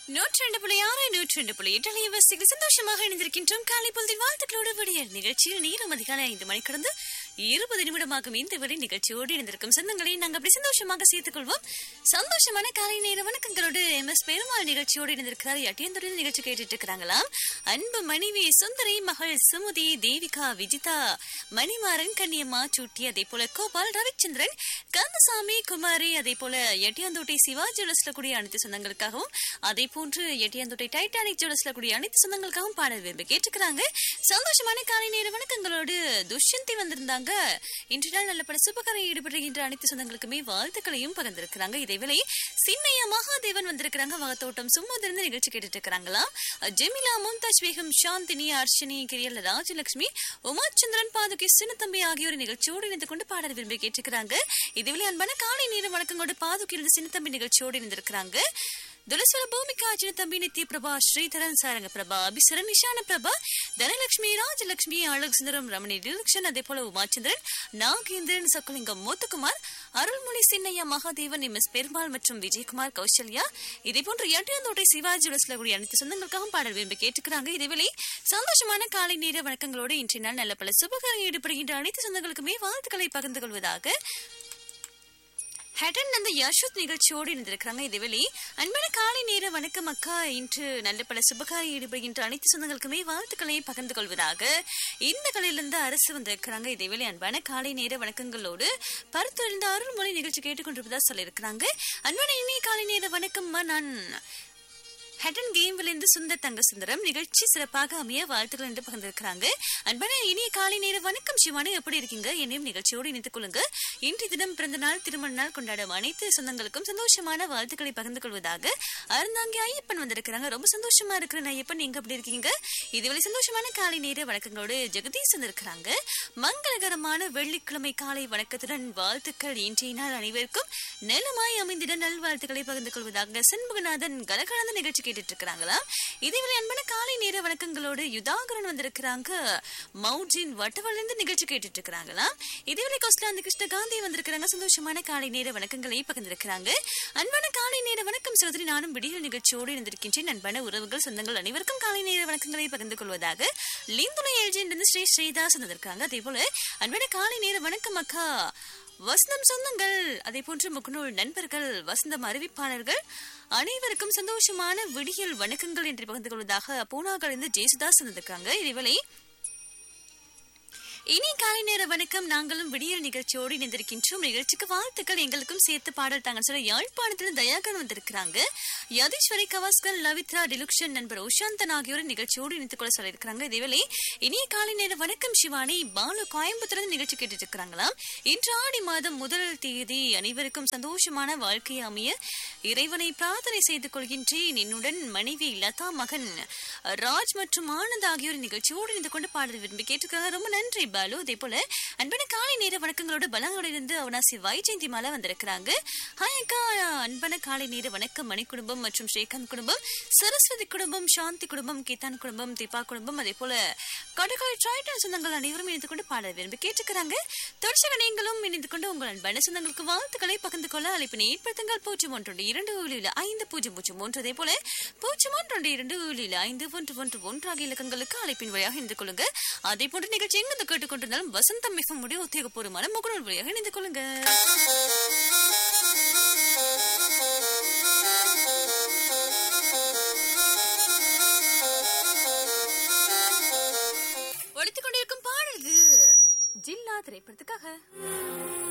நூற்றி ரெண்டு புள்ளி ஆறு நூற்றி ரெண்டு புள்ளி எட்டு அலைவரிசைகள் சந்தோஷமாக இணைந்திருக்கின்றோம் காலை பொழுதில் வாழ்த்துக்களோடு விடியல் நிகழ்ச்சியில் நேரம் அதிகாலை ஐந்து மணி கடந்து இருபது நிமிடமாகும் இந்த வரை நிகழ்ச்சியோடு இணைந்திருக்கும் சொந்தங்களை நாங்கள் அப்படி சந்தோஷமாக சேர்த்துக் கொள்வோம் சந்தோஷமான காலை நேர வணக்கங்களோடு எம் எஸ் பெருமாள் நிகழ்ச்சியோடு இணைந்திருக்கிறார் எட்டியந்துடன் நிகழ்ச்சி கேட்டுட்டு இருக்கிறாங்களாம் அன்பு மனைவி சுந்தரி மகள் சுமுதி தேவிகா விஜிதா மணிமாறன் கன்னியம்மா சூட்டி அதே போல கோபால் ரவிச்சந்திரன் கந்தசாமி குமாரி அதே போல எட்டியாந்தோட்டை சிவா ஜுவல்ஸ்ல கூடிய அனைத்து சொந்தங்களுக்காகவும் அதே போன்று எட்டியாந்தோட்டை டைட்டானிக் ஜுவல்ஸ்ல கூடிய அனைத்து சொந்தங்களுக்காகவும் பாடல் விரும்பி கேட்டுக்கிறாங்க சந்தோஷமான காலை நேர வணக்கங்களோடு துஷ்யந்தி வந்திருந்தாங்க இன்று நாள் நல்ல பட சுபகரை ஈடுபடுகின்ற அனைத்து சொந்தங்களுக்குமே வாழ்த்துக்களையும் பகிர்ந்திருக்கிறாங்க இதேவேளை சின்னையா மகாதேவன் வந்திருக்கிறாங்க வகத்தோட்டம் சும்மா திறந்து நிகழ்ச்சி கேட்டுட்டு இருக்கிறாங்களாம் ஜெமிலா மும்தாஜ் பேகம் சாந்தினி அர்ஷினி கிரியல் ராஜலட்சுமி உமாச்சந்திரன் பாதுகி சின்னத்தம்பி ஆகியோர் நிகழ்ச்சியோடு இணைந்து கொண்டு பாடல் விரும்பி கேட்டுக்கிறாங்க இதுவேளை அன்பான காலை நேர வணக்கங்களோடு பாதுகிலிருந்து சின்னத்தம்பி நிகழ்ச்சியோடு இணைந்திருக்கிறாங்க துலஸ்வர பூமிகா சின்னத்தம்பி நித்ய பிரபா ஸ்ரீதரன் சாரங்க பிரபா அபிசரன் நிஷான பிரபா தனலட்சுமி ராஜலட்சுமி அழகு சுந்தரம் ரமணி டிலக்ஷன் அதே போல உமாச்சந்திரன் நாகேந்திரன் சொக்கலிங்கம் முத்துக்குமார் அருள்மொழி சின்னையா மகாதேவன் எம் எஸ் பெருமாள் மற்றும் விஜயகுமார் கௌசல்யா இதே போன்று எட்டியாந்தோட்டை சிவாஜி உலசில் கூடிய அனைத்து சொந்தங்களுக்காகவும் பாடல் விரும்பி கேட்டுக்கிறாங்க இதேவேளை சந்தோஷமான காலை நேர வணக்கங்களோடு இன்றைய நாள் நல்ல பல சுபகாரம் ஈடுபடுகின்ற அனைத்து சொந்தங்களுக்குமே வாழ்த்துக்களை பகிர்ந்து கொள்வதாக ஹெடன் அந்த யஷோத் நிகழ்ச்சியோடு இருந்திருக்கிறாங்க இதுவெளி அன்பான காலை நேர வணக்கம் அக்கா இன்று நல்ல பல சுபகாரி ஈடுபடுகின்ற அனைத்து சொந்தங்களுக்குமே வாழ்த்துக்களை பகிர்ந்து கொள்வதாக இந்த கலையிலிருந்து அரசு வந்திருக்கிறாங்க இதேவேளை அன்பான காலை நேர வணக்கங்களோடு பருத்திருந்த அருள்மொழி நிகழ்ச்சி கேட்டுக்கொண்டிருப்பதா சொல்லியிருக்கிறாங்க அன்பான இனிய காலை நேர வணக்கம்மா நான் ஹெடன் கேம்விலிருந்து சுந்தர் தங்க சுந்தரம் நிகழ்ச்சி சிறப்பாக அமைய வாழ்த்துக்கள் என்று பகிர்ந்திருக்கிறாங்க அன்பான இனிய காலை நேர வணக்கம் சிவானி எப்படி இருக்கீங்க என்னையும் நிகழ்ச்சியோடு இணைத்துக் கொள்ளுங்க இன்றைய தினம் பிறந்த நாள் திருமண நாள் கொண்டாடும் அனைத்து சொந்தங்களுக்கும் சந்தோஷமான வாழ்த்துக்களை பகிர்ந்து கொள்வதாக அருந்தாங்கி ஐயப்பன் வந்திருக்கிறாங்க ரொம்ப சந்தோஷமா இருக்கிற ஐயப்பன் நீங்க எப்படி இருக்கீங்க இதுவரை சந்தோஷமான காலை நேர வணக்கங்களோடு ஜெகதீஷ் வந்திருக்கிறாங்க மங்களகரமான வெள்ளிக்கிழமை காலை வணக்கத்துடன் வாழ்த்துக்கள் இன்றைய நாள் அனைவருக்கும் நலமாய் அமைந்திட நல்வாழ்த்துக்களை பகிர்ந்து கொள்வதாக சண்முகநாதன் கலகலந்த நிகழ்ச்சி கேட்டுட்டு இருக்கிறாங்களா இதேவேளை அன்பான காலை நேர வணக்கங்களோடு யுதாகரன் வந்திருக்கிறாங்க மவுஜின் வட்டவழிந்து நிகழ்ச்சி கேட்டுட்டு இருக்கிறாங்களா இதேவேளை கோஸ்லாந்து கிருஷ்ண காந்தி வந்திருக்கிறாங்க சந்தோஷமான காலை நேர வணக்கங்களை பகிர்ந்திருக்கிறாங்க அன்பான காலை நேர வணக்கம் சகோதரி நானும் விடியல் நிகழ்ச்சியோடு இருந்திருக்கின்றேன் அன்பான உறவுகள் சொந்தங்கள் அனைவருக்கும் காலை நேர வணக்கங்களை பகிர்ந்து கொள்வதாக லிந்துணை எழுஜியிலிருந்து ஸ்ரீ ஸ்ரீதாஸ் வந்திருக்காங்க அதே போல அன்பான காலை நேர வணக்கம் அக்கா வசந்தம் சொந்தங்கள் அதே போன்று முகநூல் நண்பர்கள் வசந்தம் அறிவிப்பாளர்கள் அனைவருக்கும் சந்தோஷமான விடியல் வணக்கங்கள் என்று பகிர்ந்து கொள்வதாக பூனாவிலிருந்து ஜெயசுதாஸ் வந்திருக்காங்க இதேவேளை இனி காலை நேர வணக்கம் நாங்களும் விடியல் நிகழ்ச்சியோடு இணைந்திருக்கின்றோம் நிகழ்ச்சிக்கு வாழ்த்துக்கள் எங்களுக்கும் சேர்த்து பாடல் தாங்க சொல்ல யாழ்ப்பாணத்தில் தயாகன் வந்திருக்கிறாங்க யதீஸ்வரி கவாஸ்கர் லவித்ரா டிலுக்ஷன் நண்பர் உஷாந்தன் ஆகியோர் நிகழ்ச்சியோடு இணைத்துக் கொள்ள சொல்லியிருக்கிறாங்க இதேவேளை இனிய காலை நேர வணக்கம் சிவானி பாலு கோயம்புத்தூர் நிகழ்ச்சி கேட்டுட்டு இருக்கிறாங்களாம் இன்று ஆடி மாதம் முதல் தேதி அனைவருக்கும் சந்தோஷமான வாழ்க்கை அமைய இறைவனை பிரார்த்தனை செய்து கொள்கின்றேன் என்னுடன் மனைவி லதா மகன் ராஜ் மற்றும் ஆனந்த் ஆகியோர் நிகழ்ச்சியோடு இணைந்து கொண்டு பாடல் விரும்பி கேட்டுக்கிறாங்க ரொம்ப நன்றி பாலு அதே போல அன்பான காலை நேர வணக்கங்களோடு பலங்களிலிருந்து அவனாசி வைஜெயந்தி மாலா வந்திருக்கிறாங்க ஹாய் அக்கா அன்பான காலை நேர வணக்கம் மணி குடும்பம் மற்றும் ஸ்ரீகாந்த் குடும்பம் சரஸ்வதி குடும்பம் சாந்தி குடும்பம் கீதான் குடும்பம் தீபா குடும்பம் அதே போல கடற்கரை டிராய்டன் சொந்தங்கள் அனைவரும் இணைந்து கொண்டு பாட விரும்பி கேட்டுக்கிறாங்க தொடர்ச்சியாக நீங்களும் இணைந்து கொண்டு உங்கள் அன்பான சொந்தங்களுக்கு வாழ்த்துக்களை பகிர்ந்து கொள்ள அழைப்பினை ஏற்படுத்துங்கள் பூஜ்ஜியம் ஒன்று இரண்டு ஊழியில் ஐந்து பூஜ்ஜியம் பூஜ்ஜியம் ஒன்று அதே போல பூஜ்ஜியம் ஒன்று இரண்டு ஊழியில் ஐந்து ஒன்று ஒன்று ஒன்று ஆகிய இலக்கங்களுக்கு அழைப்பின் வழியாக இணைந்து கொள்ளுங்க அதே போன்ற நிகழ்ச்சி எங்கு கேட்டுக்கொண்டிருந்தாலும் வசந்தம் மிகவும் முடிவு உத்தியோகபூர்வமான முகநூல் வழியாக இணைந்து கொள்ளுங்க ஒழித்துக் கொண்டிருக்கும் பாடல்கள் ஜில்லா திரைப்படத்துக்காக